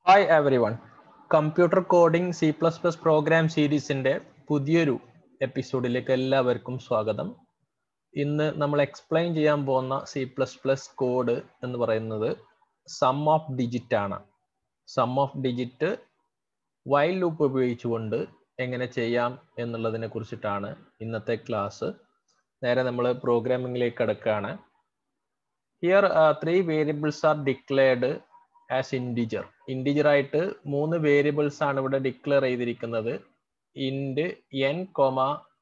hi everyone computer coding C plus plus program സീരീസിന്റെ പുതിയൊരു എപ്പിസോഡിലേക്ക് എല്ലാവർക്കും സ്വാഗതം ഇന്ന് നമ്മൾ എക്സ്പ്ലെയിൻ ചെയ്യാൻ പോകുന്ന സി പ്ലസ് പ്ലസ് കോഡ് എന്ന് പറയുന്നത് സം ഓഫ് ഡിജിറ്റ് ആണ് sum of digit while loop ഉപയോഗിച്ചുകൊണ്ട് എങ്ങനെ ചെയ്യാം എന്നുള്ളതിനെ കുറിച്ചിട്ടാണ് ഇന്നത്തെ ക്ലാസ് നേരെ നമ്മൾ പ്രോഗ്രാമിംഗിലേക്ക് കിടക്കുകയാണ് here three variables are declared as integer integer ആയിട്ട് മൂന്ന് വേരിയബിൾസ് ആണ് ഇവിടെ ഡിക്ലെയർ ചെയ്തിരിക്കുന്നത് ഇൻഡ് എൻ കൊമ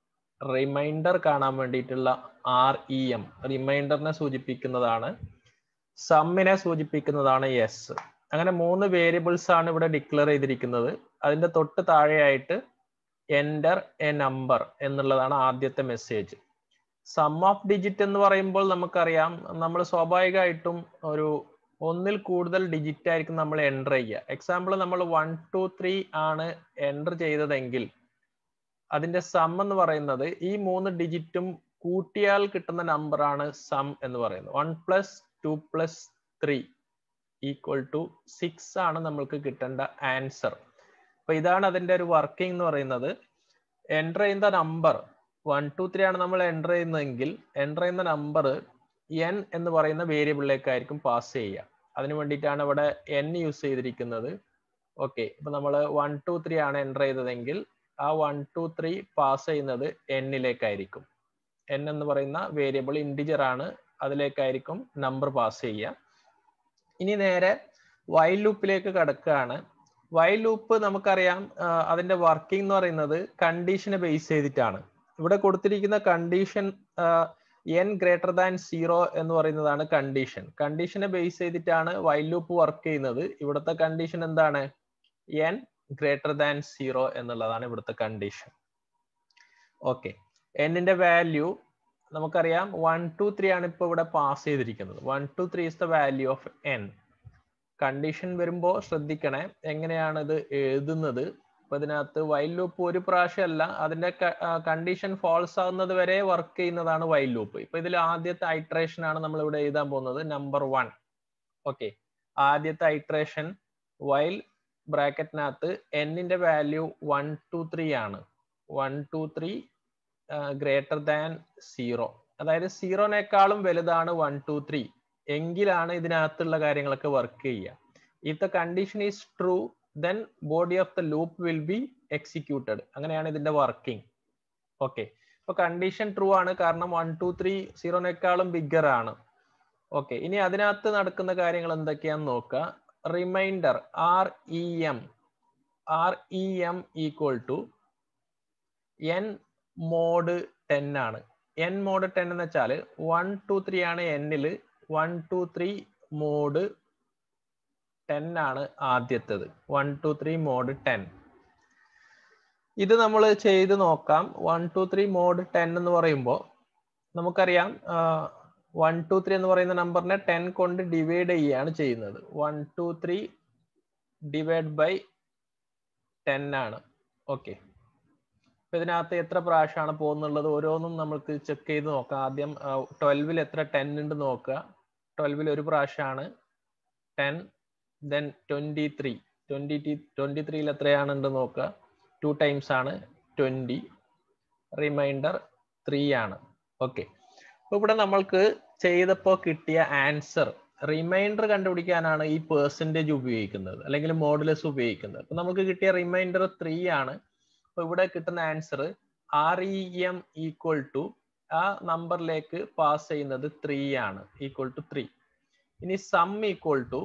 റിമൈൻഡർ കാണാൻ വേണ്ടിയിട്ടുള്ള ആർ ഇ എം റിമൈൻഡറിനെ സൂചിപ്പിക്കുന്നതാണ് സമ്മിനെ സൂചിപ്പിക്കുന്നതാണ് എസ് അങ്ങനെ മൂന്ന് വേരിയബിൾസ് ആണ് ഇവിടെ ഡിക്ലെയർ ചെയ്തിരിക്കുന്നത് അതിന്റെ തൊട്ട് താഴെയായിട്ട് എൻ്റർ എ നമ്പർ എന്നുള്ളതാണ് ആദ്യത്തെ മെസ്സേജ് സം ഓഫ് ഡിജിറ്റ് എന്ന് പറയുമ്പോൾ നമുക്കറിയാം നമ്മൾ സ്വാഭാവികമായിട്ടും ഒരു ഒന്നിൽ കൂടുതൽ ഡിജിറ്റ് ആയിരിക്കും നമ്മൾ എൻ്റർ ചെയ്യുക എക്സാമ്പിൾ നമ്മൾ വൺ ടു ത്രീ ആണ് എൻ്റർ ചെയ്തതെങ്കിൽ അതിന്റെ സം എന്ന് പറയുന്നത് ഈ മൂന്ന് ഡിജിറ്റും കൂട്ടിയാൽ കിട്ടുന്ന നമ്പറാണ് സം എന്ന് പറയുന്നത് one plus two plus three equal to six ആണ് നമ്മൾക്ക് കിട്ടേണ്ട ആൻസർ അപ്പൊ ഇതാണ് അതിന്റെ ഒരു വർക്കിംഗ് എന്ന് പറയുന്നത് എൻ്റർ ചെയ്യുന്ന നമ്പർ വൺ ടു ത്രീ ആണ് നമ്മൾ എൻ്റർ ചെയ്യുന്നതെങ്കിൽ എൻ്റർ ചെയ്യുന്ന നമ്പർ എൻ എന്ന് പറയുന്ന വേരിയബിളിലേക്കായിരിക്കും പാസ് ചെയ്യുക അതിന് വേണ്ടിയിട്ടാണ് ഇവിടെ എൻ യൂസ് ചെയ്തിരിക്കുന്നത് ഓക്കെ ഇപ്പൊ നമ്മൾ വൺ ടു ത്രീ ആണ് എൻ്റർ ചെയ്തതെങ്കിൽ ആ വൺ ടു ത്രീ പാസ് ചെയ്യുന്നത് എന്നിലേക്കായിരിക്കും എൻ എന്ന് പറയുന്ന വേരിയബിൾ ഇൻഡിജർ ആണ് അതിലേക്കായിരിക്കും നമ്പർ പാസ് ചെയ്യുക ഇനി നേരെ വൈൽ ലൂപ്പിലേക്ക് കടക്കുകയാണ് വൈൽ ലൂപ്പ് നമുക്കറിയാം അതിന്റെ വർക്കിംഗ് എന്ന് പറയുന്നത് കണ്ടീഷനെ ബേസ് ചെയ്തിട്ടാണ് ഇവിടെ കൊടുത്തിരിക്കുന്ന condition N greater than zero എന്ന് പറയുന്നതാണ് കണ്ടീഷൻ കണ്ടീഷനെ ബേസ് ചെയ്തിട്ടാണ് വൈൽ ലൂപ്പ് വർക്ക് ചെയ്യുന്നത് ഇവിടുത്തെ കണ്ടീഷൻ എന്താണ് എൻ ഗ്രേറ്റർ ദാൻ സീറോ എന്നുള്ളതാണ് ഇവിടുത്തെ കണ്ടീഷൻ ഓക്കെ എന്നിന്റെ വാല്യൂ നമുക്കറിയാം വൺ ടു ത്രീ ആണ് ഇപ്പൊ ഇവിടെ പാസ് ചെയ്തിരിക്കുന്നത് one two three is the value of N condition വരുമ്പോൾ ശ്രദ്ധിക്കണേ എങ്ങനെയാണ് ഇത് എഴുതുന്നത് അപ്പൊ ഇതിനകത്ത് വൈൽ ലൂപ്പ് ഒരു പ്രാവശ്യമല്ല അതിന്റെ കണ്ടീഷൻ ഫോൾസ് ആവുന്നത് വരെ വർക്ക് ചെയ്യുന്നതാണ് വൈൽ ലൂപ്പ് ഇപ്പൊ ഇതിൽ ആദ്യത്തെ ഐട്രേഷൻ ആണ് നമ്മൾ ഇവിടെ എഴുതാൻ പോകുന്നത് നമ്പർ വൺ ഓക്കെ ആദ്യത്തെ ഐട്രേഷൻ വൈൽ ബ്രാക്കറ്റിനകത്ത് എന്നിന്റെ വാല്യൂ വൺ ടു ത്രീ ആണ് one two three greater than zero അതായത് സീറോനേക്കാളും വലുതാണ് വൺ ടു ത്രീ എങ്കിലാണ് ഇതിനകത്തുള്ള കാര്യങ്ങളൊക്കെ വർക്ക് ചെയ്യുക if the condition is true then body of the loop will be executed അങ്ങനെയാണ് ഇതിന്റെ വർക്കിംഗ് ഓക്കെ ഇപ്പൊ കണ്ടീഷൻ ട്രൂ ആണ് കാരണം വൺ ടു ത്രീ സീറോനേക്കാളും ബിഗ്ഗർ ആണ് ഓക്കെ ഇനി അതിനകത്ത് നടക്കുന്ന കാര്യങ്ങൾ എന്തൊക്കെയാന്ന് നോക്കുക remainder R E M R E M equal to N mod ten ആണ് എൻ മോഡ് ടെൻ എന്ന് വെച്ചാൽ വൺ ടു ത്രീ ആണ് എന്നിൽ one two three mod ten ആണ് ആദ്യത്തേത് one two three mod ten ഇത് നമ്മൾ ചെയ്ത് നോക്കാം one two three mod ten എന്ന് പറയുമ്പോൾ നമുക്കറിയാം വൺ ടു ത്രീ എന്ന് പറയുന്ന നമ്പറിനെ ടെൻ കൊണ്ട് ഡിവൈഡ് ചെയ്യുകയാണ് ചെയ്യുന്നത് one two three divide by ten okay okay അപ്പൊ ഇതിനകത്ത് എത്ര പ്രാവശ്യമാണ് പോകുന്നുള്ളത് ഓരോന്നും നമുക്ക് ചെക്ക് ചെയ്ത് നോക്കാം ആദ്യം ട്വൽവിൽ എത്ര ടെൻ ഉണ്ട് നോക്കുക ട്വൽവിൽ ഒരു പ്രാവശ്യമാണ് ten then twenty three twenty twenty ത്രീയിൽ എത്രയാണുണ്ട് നോക്കുക ടു ടൈംസ് ആണ് ട്വന്റി റിമൈൻഡർ ത്രീ ആണ് ഓക്കെ അപ്പൊ ഇവിടെ നമ്മൾക്ക് ചെയ്തപ്പോൾ കിട്ടിയ ആൻസർ റിമൈൻഡർ കണ്ടുപിടിക്കാനാണ് ഈ പേഴ്സൻറ്റേജ് ഉപയോഗിക്കുന്നത് അല്ലെങ്കിൽ മോഡുലസ് ഉപയോഗിക്കുന്നത് അപ്പൊ നമുക്ക് കിട്ടിയ റിമൈൻഡർ ത്രീ ആണ് അപ്പൊ ഇവിടെ കിട്ടുന്ന answer R E M equal to ആ നമ്പറിലേക്ക് പാസ് ചെയ്യുന്നത് ത്രീ ആണ് ഈക്വൽ ടു ത്രീ ഇനി സം ഈക്വൽ ടു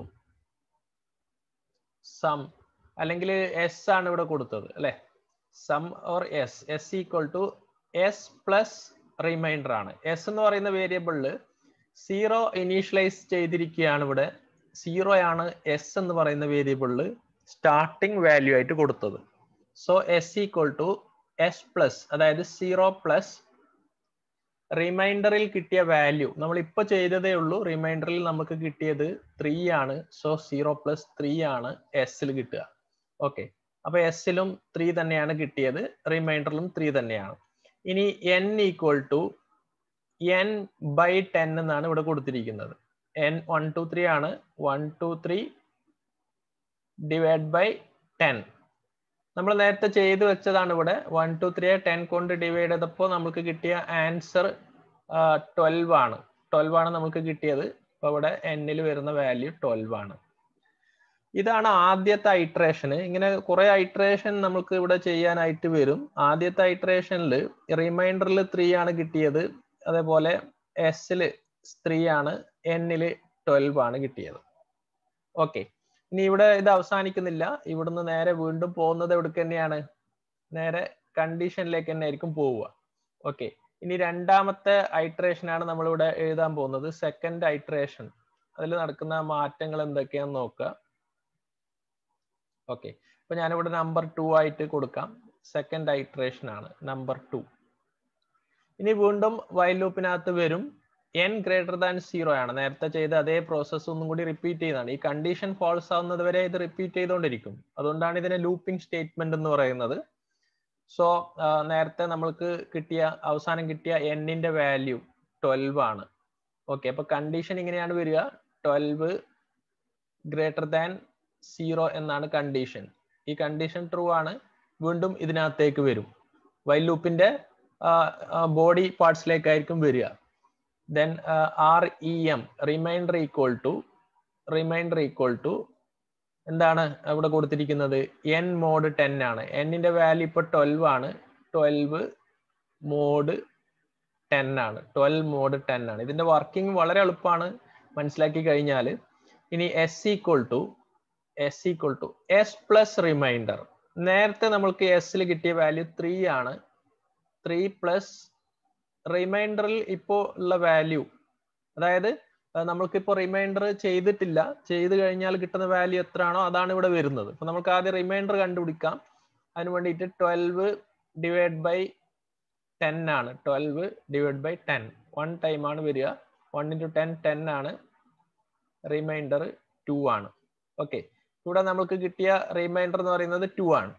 സം അല്ലെങ്കിൽ എസ് ആണ് ഇവിടെ കൊടുത്തത് അല്ലെ sum or S S equal to S plus remainder ആണ് എസ് എന്ന് പറയുന്ന വേരിയബിളിൽ സീറോ ഇനീഷ്യലൈസ് ചെയ്തിരിക്കുകയാണ് ഇവിടെ സീറോ ആണ് എസ് എന്ന് പറയുന്ന വേരിയബിളിൽ സ്റ്റാർട്ടിംഗ് വാല്യൂ ആയിട്ട് കൊടുത്തത് so S equal to S plus അതായത് സീറോ പ്ലസ് റിമൈൻഡറിൽ കിട്ടിയ വാല്യൂ നമ്മൾ ഇപ്പൊ ചെയ്തതേ ഉള്ളൂ റിമൈൻഡറിൽ നമുക്ക് കിട്ടിയത് ത്രീ ആണ് സോ സീറോ പ്ലസ് ത്രീ ആണ് എസിൽ കിട്ടുക ഓക്കെ അപ്പൊ എസിലും ത്രീ തന്നെയാണ് കിട്ടിയത് റിമൈൻഡറിലും ത്രീ തന്നെയാണ് ഇനി N equal to N by ten എന്നാണ് ഇവിടെ കൊടുത്തിരിക്കുന്നത് എൻ വൺ ടു ത്രീ ആണ് one two three divide by ten നമ്മൾ നേരത്തെ ചെയ്തു വെച്ചതാണ് ഇവിടെ വൺ ടു ത്രീ ടെൻ കൊണ്ട് ഡിവൈഡ് ചെയ്തപ്പോൾ നമുക്ക് കിട്ടിയ ആൻസർ ട്വൽവ് ആണ് ട്വൽവ് ആണ് നമുക്ക് കിട്ടിയത് അപ്പൊ ഇവിടെ എന്നിൽ വരുന്ന വാല്യൂ ട്വൽവ് ആണ് ഇതാണ് ആദ്യത്തെ ഐട്രേഷന് ഇങ്ങനെ കുറെ ഐട്രേഷൻ നമുക്ക് ഇവിടെ ചെയ്യാനായിട്ട് വരും ആദ്യത്തെ ഐട്രേഷനിൽ റിമൈൻഡറിൽ ത്രീ ആണ് കിട്ടിയത് അതേപോലെ എസില് ത്രീ ആണ് എന്നില് ട്വൽവ് ആണ് കിട്ടിയത് ഓക്കെ ഇനി ഇവിടെ ഇത് അവസാനിക്കുന്നില്ല ഇവിടുന്ന് നേരെ വീണ്ടും പോകുന്നത് എവിടേക്ക് തന്നെയാണ് നേരെ കണ്ടീഷനിലേക്ക് തന്നെ ആയിരിക്കും പോവുക ഓക്കെ ഇനി രണ്ടാമത്തെ ഐട്രേഷൻ ആണ് നമ്മളിവിടെ എഴുതാൻ പോകുന്നത് സെക്കൻഡ് ഐട്രേഷൻ അതിൽ നടക്കുന്ന മാറ്റങ്ങൾ എന്തൊക്കെയാന്ന് നോക്കുക ഓക്കെ അപ്പൊ ഞാനിവിടെ നമ്പർ ടു ആയിട്ട് കൊടുക്കാം സെക്കൻഡ് ഐട്രേഷൻ ആണ് നമ്പർ ടു ഇനി വീണ്ടും വൈൽ ലൂപ്പിനകത്ത് വരും എൻ ഗ്രേറ്റർ ദാൻ സീറോ ആണ് നേരത്തെ ചെയ്ത അതേ പ്രോസസ്സ് ഒന്നും കൂടി റിപ്പീറ്റ് ചെയ്യുന്നതാണ് ഈ കണ്ടീഷൻ ഫോൾസ് ആവുന്നത് വരെ ഇത് റിപ്പീറ്റ് ചെയ്തുകൊണ്ടിരിക്കും അതുകൊണ്ടാണ് ഇതിനെ ലൂപ്പിംഗ് സ്റ്റേറ്റ്മെന്റ് എന്ന് പറയുന്നത് സോ നേരത്തെ നമ്മൾക്ക് കിട്ടിയ അവസാനം കിട്ടിയ എന്നിന്റെ വാല്യൂ ട്വൽവ് ആണ് ഓക്കെ അപ്പൊ കണ്ടീഷൻ ഇങ്ങനെയാണ് വരിക ട്വൽവ് ഗ്രേറ്റർ ദാൻ സീറോ എന്നാണ് കണ്ടീഷൻ ഈ കണ്ടീഷൻ ട്രൂ ആണ് വീണ്ടും ഇതിനകത്തേക്ക് വരും വൈൽ ലൂപ്പിന്റെ ബോഡി പാർട്സിലേക്കായിരിക്കും വരിക then R E M remainder equal to remainder equal to എന്താണ് ഇവിടെ കൊടുത്തിരിക്കുന്നത് എൻ മോഡ് ടെൻ ആണ് എന്നിന്റെ വാല്യൂ ഇപ്പൊ ട്വൽവ് ആണ് ട്വൽവ് മോഡ് ടെൻ ആണ് ട്വൽവ് മോഡ് ടെൻ ആണ് ഇതിന്റെ വർക്കിംഗ് വളരെ എളുപ്പമാണ് മനസ്സിലാക്കി കഴിഞ്ഞാൽ ഇനി S equal to S equal to S plus remainder നേരത്തെ നമ്മൾക്ക് എസിൽ കിട്ടിയ വാല്യൂ ത്രീ ആണ് ത്രീ പ്ലസ് റിമൈൻഡറിൽ ഇപ്പോൾ ഉള്ള വാല്യൂ അതായത് നമ്മൾക്കിപ്പോൾ റിമൈൻഡർ ചെയ്തിട്ടില്ല ചെയ്ത് കഴിഞ്ഞാൽ കിട്ടുന്ന വാല്യൂ എത്രയാണോ അതാണ് ഇവിടെ വരുന്നത് അപ്പൊ നമുക്ക് ആദ്യം റിമൈൻഡർ കണ്ടുപിടിക്കാം അതിന് വേണ്ടിയിട്ട് ട്വൽവ് ഡിവൈഡ് ബൈ ടെൻ ആണ് twelve divide by ten one time ആണ് വരിക വൺ ഇൻറ്റു ടെൻ ടെൻ ആണ് റിമൈൻഡർ ടു ആണ് ഓക്കെ ഇവിടെ നമുക്ക് കിട്ടിയ റിമൈൻഡർ എന്ന് പറയുന്നത് ടു ആണ്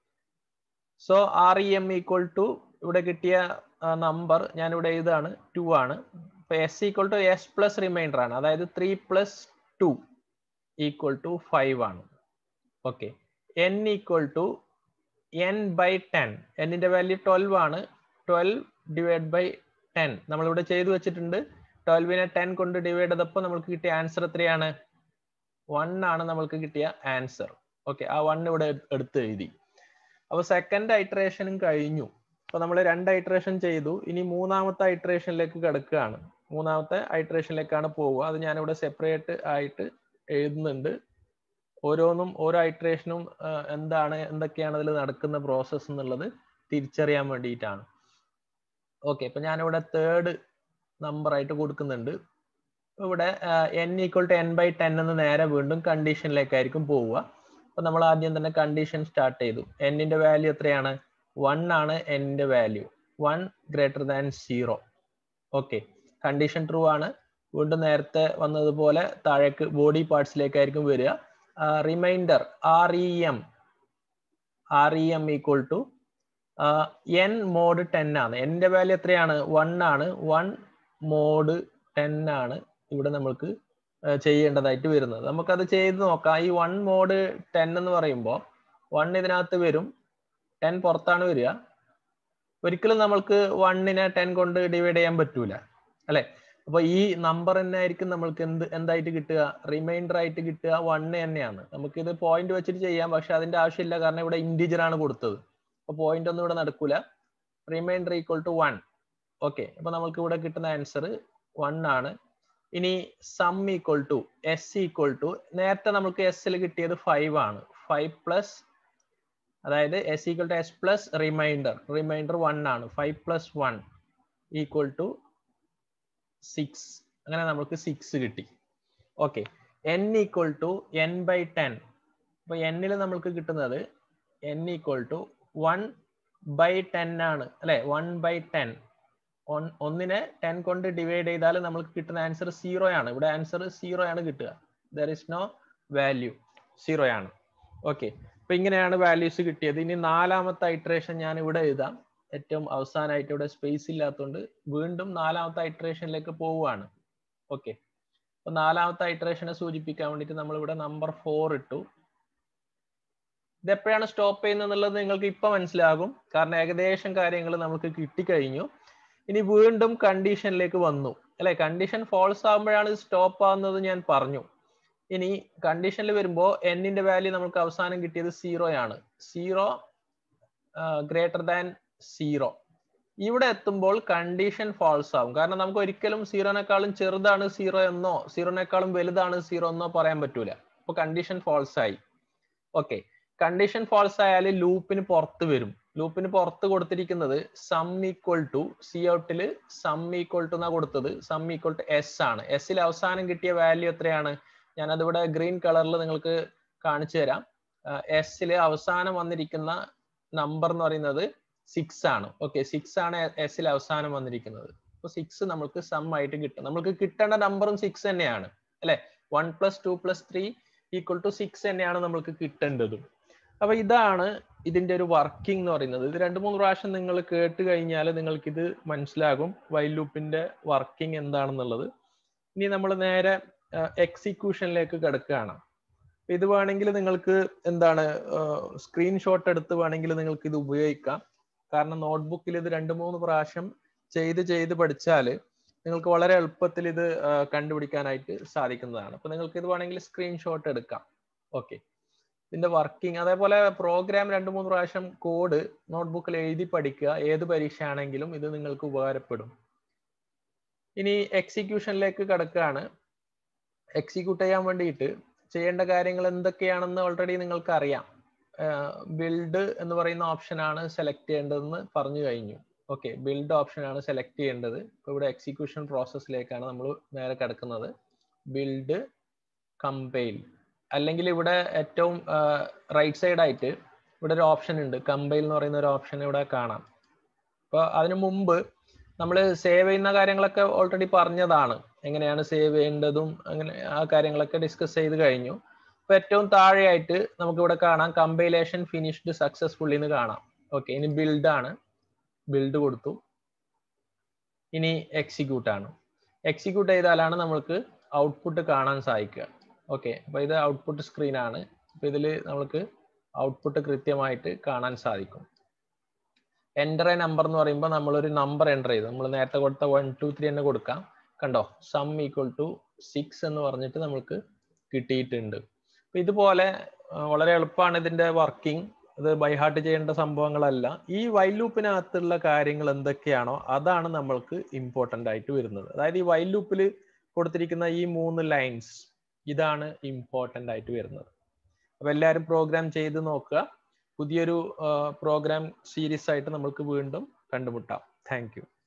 so R E M equal to ഇവിടെ കിട്ടിയ നമ്പർ ഞാൻ ഇവിടെ എഴുതാണ് ടു ആണ് ഇപ്പൊ S equal to S plus remainder ആണ് അതായത് three plus two equal to five ആണ് okay N equal to N by ten എന്നിന്റെ വാല്യൂ ട്വൽവ് ആണ് ട്വൽവ് ഡിവൈഡ് ബൈ ടെൻ നമ്മളിവിടെ ചെയ്തു വെച്ചിട്ടുണ്ട് ട്വൽവിനെ ടെൻ കൊണ്ട് ഡിവൈഡ് ചെയ്തപ്പോൾ നമുക്ക് കിട്ടിയ ആൻസർ എത്രയാണ് വൺ ആണ് നമ്മൾക്ക് കിട്ടിയ ആൻസർ ഓക്കെ ആ വൺ ഇവിടെ എടുത്ത് എഴുതി അപ്പൊ സെക്കൻഡ് ഐട്രേഷനും കഴിഞ്ഞു അപ്പൊ നമ്മൾ രണ്ട് ഐട്രേഷൻ ചെയ്തു ഇനി മൂന്നാമത്തെ ഐട്രേഷനിലേക്ക് കിടക്കുകയാണ് മൂന്നാമത്തെ ഐട്രേഷനിലേക്കാണ് പോവുക അത് ഞാനിവിടെ സെപ്പറേറ്റ് ആയിട്ട് എഴുതുന്നുണ്ട് ഓരോന്നും ഓരോ ഐട്രേഷനും എന്താണ് എന്തൊക്കെയാണ് അതിൽ നടക്കുന്ന പ്രോസസ്സ് എന്നുള്ളത് തിരിച്ചറിയാൻ വേണ്ടിയിട്ടാണ് ഓക്കെ ഇപ്പൊ ഞാനിവിടെ തേർഡ് നമ്പർ ആയിട്ട് കൊടുക്കുന്നുണ്ട് ഇവിടെ N equal to N by ten എന്ന് നേരെ വീണ്ടും കണ്ടീഷനിലേക്കായിരിക്കും പോവുക അപ്പൊ നമ്മൾ ആദ്യം തന്നെ കണ്ടീഷൻ സ്റ്റാർട്ട് ചെയ്തു എന്നിന്റെ വാല്യൂ എത്രയാണ് വൺ ആണ് എന്നിന്റെ value one greater than zero okay condition true ആണ് വീണ്ടും നേരത്തെ വന്നതുപോലെ താഴേക്ക് ബോഡി പാർട്സിലേക്കായിരിക്കും വരിക remainder R E M R E M equal to N mod ten ആണ് എൻ്റെ വാല്യൂ എത്രയാണ് വൺ ആണ് വൺ മോഡ് ടെൻ ആണ് ഇവിടെ നമ്മൾക്ക് ചെയ്യേണ്ടതായിട്ട് വരുന്നത് നമുക്കത് ചെയ്ത് നോക്കാം ഈ വൺ മോഡ് ടെൻ എന്ന് പറയുമ്പോൾ വൺ ഇതിനകത്ത് വരും ടെൻ പുറത്താണ് വരിക ഒരിക്കലും നമ്മൾക്ക് വണ്ണിനെ ടെൻ കൊണ്ട് ഡിവൈഡ് ചെയ്യാൻ പറ്റൂല അല്ലെ അപ്പൊ ഈ നമ്പർ തന്നെ ആയിരിക്കും നമ്മൾക്ക് എന്ത് എന്തായിട്ട് കിട്ടുക റിമൈൻഡർ ആയിട്ട് കിട്ടുക വൺ തന്നെയാണ് നമുക്ക് ഇത് പോയിന്റ് വെച്ചിട്ട് ചെയ്യാം പക്ഷെ അതിന്റെ ആവശ്യമില്ല കാരണം ഇവിടെ ഇൻഡിജർ ആണ് കൊടുത്തത് അപ്പൊ പോയിന്റ് ഒന്നും ഇവിടെ നടക്കൂല remainder equal to one okay അപ്പൊ നമുക്ക് ഇവിടെ കിട്ടുന്ന ആൻസർ വൺ ആണ് ഇനി sum equal to S equal to നേരത്തെ നമുക്ക് എസ്സിൽ കിട്ടിയത് ഫൈവ് ആണ് ഫൈവ് പ്ലസ് അതായത് S equal to S plus remainder remainder one ആണ് five plus one equal to six അങ്ങനെ നമുക്ക് സിക്സ് കിട്ടി okay N equal to N by ten അപ്പൊ എന്നിൽ നമ്മൾക്ക് കിട്ടുന്നത് N equal to one by ten ആണ് അല്ലെ വൺ ബൈ ടെൻ ഒന്നിനെ ടെൻ കൊണ്ട് ഡിവൈഡ് ചെയ്താൽ നമുക്ക് കിട്ടുന്ന ആൻസർ സീറോ ആണ് ഇവിടെ ആൻസർ സീറോ ആണ് കിട്ടുക there is no value zero ആണ് ഓക്കെ അപ്പൊ ഇങ്ങനെയാണ് വാല്യൂസ് കിട്ടിയത് ഇനി നാലാമത്തെ ഐട്രേഷൻ ഞാൻ ഇവിടെ എഴുതാം ഏറ്റവും അവസാനമായിട്ട് ഇവിടെ സ്പേസ് ഇല്ലാത്തതുകൊണ്ട് വീണ്ടും നാലാമത്തെ ഐട്രേഷനിലേക്ക് പോവുകയാണ് ഓക്കെ അപ്പൊ നാലാമത്തെ ഐട്രേഷനെ സൂചിപ്പിക്കാൻ വേണ്ടിയിട്ട് നമ്മൾ ഇവിടെ നമ്പർ ഫോർ ഇട്ടു ഇത് എപ്പോഴാണ് സ്റ്റോപ്പ് ചെയ്യുന്നത് എന്നുള്ളത് നിങ്ങൾക്ക് ഇപ്പൊ മനസ്സിലാകും കാരണം ഏകദേശം കാര്യങ്ങൾ നമുക്ക് കിട്ടിക്കഴിഞ്ഞു ഇനി വീണ്ടും കണ്ടീഷനിലേക്ക് വന്നു അല്ലെ കണ്ടീഷൻ ഫോൾസ് ആകുമ്പോഴാണ് സ്റ്റോപ്പ് ആവുന്നത് ഞാൻ പറഞ്ഞു ഇനി കണ്ടീഷനിൽ വരുമ്പോൾ എന്നിന്റെ വാല്യൂ നമുക്ക് അവസാനം കിട്ടിയത് സീറോ ആണ് സീറോ ഗ്രേറ്റർ ദാൻ സീറോ ഇവിടെ എത്തുമ്പോൾ കണ്ടീഷൻ ഫോൾസ് ആവും കാരണം നമുക്ക് ഒരിക്കലും സീറോനേക്കാളും ചെറുതാണ് സീറോ എന്നോ സീറോനേക്കാളും വലുതാണ് സീറോ എന്നോ പറയാൻ പറ്റൂല അപ്പൊ കണ്ടീഷൻ ഫോൾസ് ആയി ഓക്കെ കണ്ടീഷൻ ഫോൾസ് ആയാൽ ലൂപ്പിന് പുറത്ത് വരും ലൂപ്പിന് പുറത്ത് കൊടുത്തിരിക്കുന്നത് സം ഈക്വൽ ടു സി ഔട്ടിൽ സം ഈക്വൽ ടു എന്നാ കൊടുത്തത് സം ഈക്വൽ ടു എസ് ആണ് എസ്സിൽ അവസാനം കിട്ടിയ വാല്യൂ എത്രയാണ് ഞാൻ അതിവിടെ ഗ്രീൻ കളറിൽ നിങ്ങൾക്ക് കാണിച്ചു തരാം എസ്സിൽ അവസാനം വന്നിരിക്കുന്ന നമ്പർ എന്ന് പറയുന്നത് സിക്സ് ആണ് ഓക്കെ സിക്സ് ആണ് എസ്സിൽ അവസാനം വന്നിരിക്കുന്നത് അപ്പൊ സിക്സ് നമുക്ക് സം ആയിട്ട് കിട്ടും നമുക്ക് കിട്ടേണ്ട നമ്പറും സിക്സ് തന്നെയാണ് അല്ലെ one plus two plus three equal to six തന്നെയാണ് നമുക്ക് കിട്ടേണ്ടതും അപ്പൊ ഇതാണ് ഇതിന്റെ ഒരു വർക്കിംഗ് എന്ന് പറയുന്നത് ഇത് രണ്ട് മൂന്ന് പ്രാവശ്യം നിങ്ങൾ കേട്ട് കഴിഞ്ഞാൽ നിങ്ങൾക്ക് ഇത് മനസ്സിലാകും വൈൽ ലൂപ്പിന്റെ വർക്കിംഗ് എന്താണെന്നുള്ളത് ഇനി നമ്മൾ നേരെ എക്സിക്യൂഷനിലേക്ക് കിടക്കുകയാണ് ഇത് വേണമെങ്കിൽ നിങ്ങൾക്ക് എന്താണ് സ്ക്രീൻഷോട്ട് എടുത്ത് വേണമെങ്കിൽ നിങ്ങൾക്ക് ഇത് ഉപയോഗിക്കാം കാരണം നോട്ട്ബുക്കിൽ ഇത് രണ്ട് മൂന്ന് പ്രാവശ്യം ചെയ്ത് ചെയ്ത് പഠിച്ചാൽ നിങ്ങൾക്ക് വളരെ എളുപ്പത്തിൽ ഇത് കണ്ടുപിടിക്കാനായിട്ട് സാധിക്കുന്നതാണ് അപ്പൊ നിങ്ങൾക്ക് ഇത് വേണമെങ്കിൽ സ്ക്രീൻഷോട്ട് എടുക്കാം ഓക്കെ ഇതിന്റെ വർക്കിംഗ് അതേപോലെ പ്രോഗ്രാം രണ്ട് മൂന്ന് പ്രാവശ്യം കോഡ് നോട്ട്ബുക്കിൽ എഴുതി പഠിക്കുക ഏത് പരീക്ഷ ആണെങ്കിലും ഇത് നിങ്ങൾക്ക് ഉപകാരപ്പെടും ഇനി എക്സിക്യൂഷനിലേക്ക് കിടക്കുകയാണ് എക്സിക്യൂട്ട് ചെയ്യാൻ വേണ്ടിയിട്ട് ചെയ്യേണ്ട കാര്യങ്ങൾ എന്തൊക്കെയാണെന്ന് ഓൾറെഡി നിങ്ങൾക്ക് അറിയാം ബിൽഡ് എന്ന് പറയുന്ന ഓപ്ഷൻ ആണ് സെലക്ട് ചെയ്യേണ്ടതെന്ന് പറഞ്ഞു കഴിഞ്ഞു ഓക്കെ ബിൽഡ് ഓപ്ഷൻ ആണ് സെലക്ട് ചെയ്യേണ്ടത് ഇപ്പോൾ ഇവിടെ എക്സിക്യൂഷൻ പ്രോസസ്സിലേക്കാണ് നമ്മൾ നേരെ കിടക്കുന്നത് ബിൽഡ് കമ്പൈൽ അല്ലെങ്കിൽ ഇവിടെ ഏറ്റവും റൈറ്റ് സൈഡ് ആയിട്ട് ഇവിടെ ഒരു ഓപ്ഷൻ ഉണ്ട് കമ്പൈൽ എന്ന് പറയുന്ന ഒരു ഓപ്ഷൻ ഇവിടെ കാണാം അപ്പോൾ അതിനു മുമ്പ് നമ്മൾ സേവ് ചെയ്യുന്ന കാര്യങ്ങളൊക്കെ ഓൾറെഡി പറഞ്ഞതാണ് എങ്ങനെയാണ് സേവ് ചെയ്യേണ്ടതും അങ്ങനെ ആ കാര്യങ്ങളൊക്കെ ഡിസ്കസ് ചെയ്ത് കഴിഞ്ഞു അപ്പൊ ഏറ്റവും താഴെയായിട്ട് നമുക്ക് ഇവിടെ കാണാം കമ്പൈലേഷൻ ഫിനിഷ്ഡ് സക്സസ്ഫുള്ളി എന്ന് കാണാം ഓക്കെ ഇനി ബിൽഡ് ആണ് ബിൽഡ് കൊടുത്തു ഇനി എക്സിക്യൂട്ട് ആണ് എക്സിക്യൂട്ട് ചെയ്താലാണ് നമുക്ക് ഔട്ട്പുട്ട് കാണാൻ സാധിക്കുക ഓക്കെ അപ്പൊ ഇത് ഔട്ട്പുട്ട് സ്ക്രീൻ ആണ് അപ്പൊ ഇതിൽ നമുക്ക് ഔട്ട്പുട്ട് കൃത്യമായിട്ട് കാണാൻ സാധിക്കും എൻ്റർ എ നമ്പർ എന്ന് പറയുമ്പോൾ നമ്മളൊരു നമ്പർ എൻ്റർ ചെയ്തു നമ്മൾ നേരത്തെ കൊടുത്ത വൺ ടു ത്രീ തന്നെ കൊടുക്കാം കണ്ടോ സം ഈക്വൽ ടു സിക്സ് എന്ന് പറഞ്ഞിട്ട് നമുക്ക് കിട്ടിയിട്ടുണ്ട് അപ്പൊ ഇതുപോലെ വളരെ എളുപ്പമാണ് ഇതിന്റെ വർക്കിംഗ് ഇത് ബൈഹാർട്ട് ചെയ്യേണ്ട സംഭവങ്ങളല്ല ഈ വൈൽ ലൂപ്പിനകത്തുള്ള കാര്യങ്ങൾ എന്തൊക്കെയാണോ അതാണ് നമ്മൾക്ക് ഇമ്പോർട്ടൻ്റ് ആയിട്ട് വരുന്നത് അതായത് ഈ വൈൽ ലൂപ്പിൽ കൊടുത്തിരിക്കുന്ന ഈ മൂന്ന് ലൈൻസ് ഇതാണ് ഇമ്പോർട്ടൻ്റ് ആയിട്ട് വരുന്നത് അപ്പൊ എല്ലാവരും പ്രോഗ്രാം ചെയ്ത് നോക്കുക പുതിയൊരു പ്രോഗ്രാം സീരീസ് ആയിട്ട് നമ്മൾക്ക് വീണ്ടും കണ്ടുമുട്ടാം താങ്ക്